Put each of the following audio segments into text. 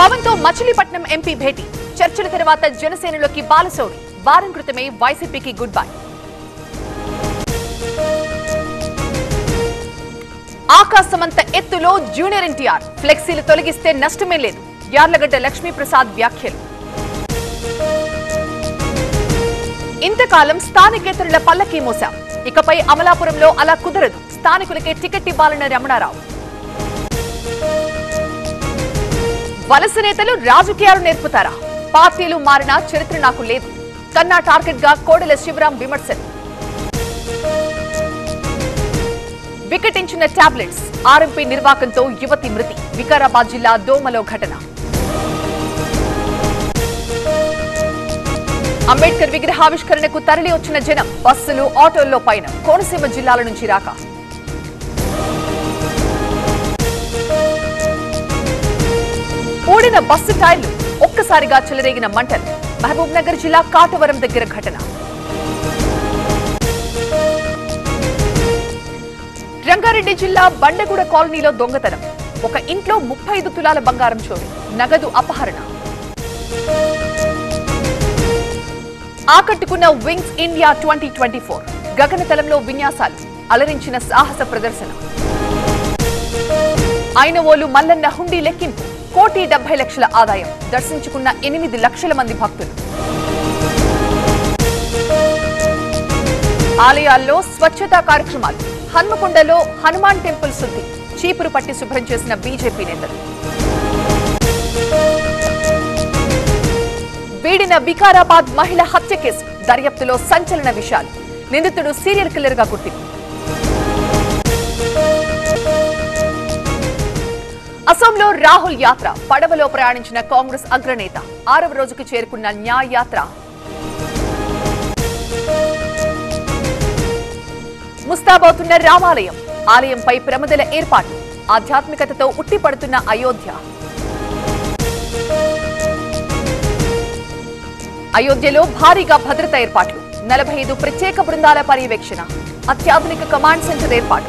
పవన్ తో మచిలీపట్నం ఎంపీ భేటీ చర్చల తర్వాత జనసేనలోకి బాలసౌరి వారం క్రితమే వైసీపీకి గుడ్ బై ఆకాశమంత ఎత్తులో జూనియర్ ఎన్టీఆర్ ఫ్లెక్సీలు తొలగిస్తే నష్టమే లేదు యార్లగడ్డ లక్ష్మీప్రసాద్ వ్యాఖ్యలు ఇంతకాలం స్థానికేతరుల పల్లకీ మోసాం ఇకపై అమలాపురంలో అలా కుదరదు స్థానికులకే టికెట్ ఇవ్వాలన్న రమణారావు వలస నేతలు రాజకీయాలు నేర్పుతారా పార్టీలు మారినా చరిత్ర నాకు లేదు కన్నా టార్గెట్ గా కోడెల శివరాం విమర్శలు వికటించిన టాబ్లెట్స్ ఆర్ఎంపీ నిర్వాకంతో యువతి మృతి వికారాబాద్ జిల్లా దోమలో ఘటన అంబేద్కర్ విగ్రహావిష్కరణకు తరలి వచ్చిన జనం బస్సులు ఆటోల్లో పైన కోనసీమ జిల్లాల నుంచి రాక ఊడిన బస్సు టైర్లు ఒక్కసారిగా చెలరేగిన మంటలు మహబూబ్ నగర్ జిల్లా కాటవరం దగ్గర ఘటన రంగారెడ్డి జిల్లా బండగూడ కాలనీలో దొంగతనం ఒక ఇంట్లో ముప్పై ఐదు తులాల బంగారం చోరీ నగదు అపహరణ ఆకట్టుకున్న wings India twenty twenty four గగనతలంలో విన్యాసాలు అలరించిన సాహస ప్రదర్శన ఐనవోలు మల్లన్న హుండీ లెక్కింపు కోటి డెబ్బై లక్షల ఆదాయం దర్శించుకున్న ఎనిమిది లక్షల మంది భక్తులు ఆలయాల్లో స్వచ్ఛతా కార్యక్రమాలు హన్మకొండలో హనుమాన్ టెంపుల్ శుద్ధి చీపురు పట్టి శుభ్రం చేసిన బీజేపీ నేతలు వీడిన వికారాబాద్ మహిళ హత్య కేసు దర్యాప్తులో సంచలన విషయాలు నిందితుడు సీరియల్ కిల్లర్ గా గుర్తింపు అసోంలో రాహుల్ యాత్ర పడవలో ప్రయాణించిన కాంగ్రెస్ అగ్రనేత ఆరవ రోజుకు చేరుకున్న న్యాయ్ యాత్ర ముస్తాబవుతున్న రామాలయం ఆలయంపై ప్రమదల ఏర్పాటు ఆధ్యాత్మికతతో ఉట్టిపడుతున్న అయోధ్య అయోధ్యలో భారీగా భద్రత ఏర్పాట్లు నలభై ఐదు ప్రత్యేక బృందాల పర్యవేక్షణ అత్యాధునిక కమాండ్ సెంటర్ ఏర్పాటు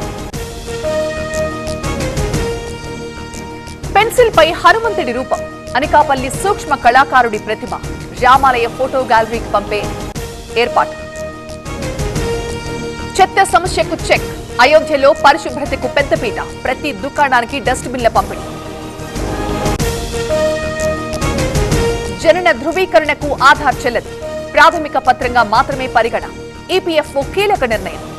పెన్సిల్ పై హనుమంతుడి రూపం అనకాపల్లి సూక్ష్మ కళాకారుడి ప్రతిభ రామాలయ ఫోటో గ్యాలరీకి పంపే ఏర్పాటు చెత్త సమస్యకు చెక్ అయోధ్యలో పరిశుభ్రతకు పెద్దపీట ప్రతి దుకాణానికి డస్ట్ బిన్ల పంపిణీ జనన ధృవీకరణకు ఆధార్ చెల్లదు ప్రాథమిక పత్రంగా మాత్రమే పరిగణ ఈపీఎఫ్ఓ కీలక నిర్ణయం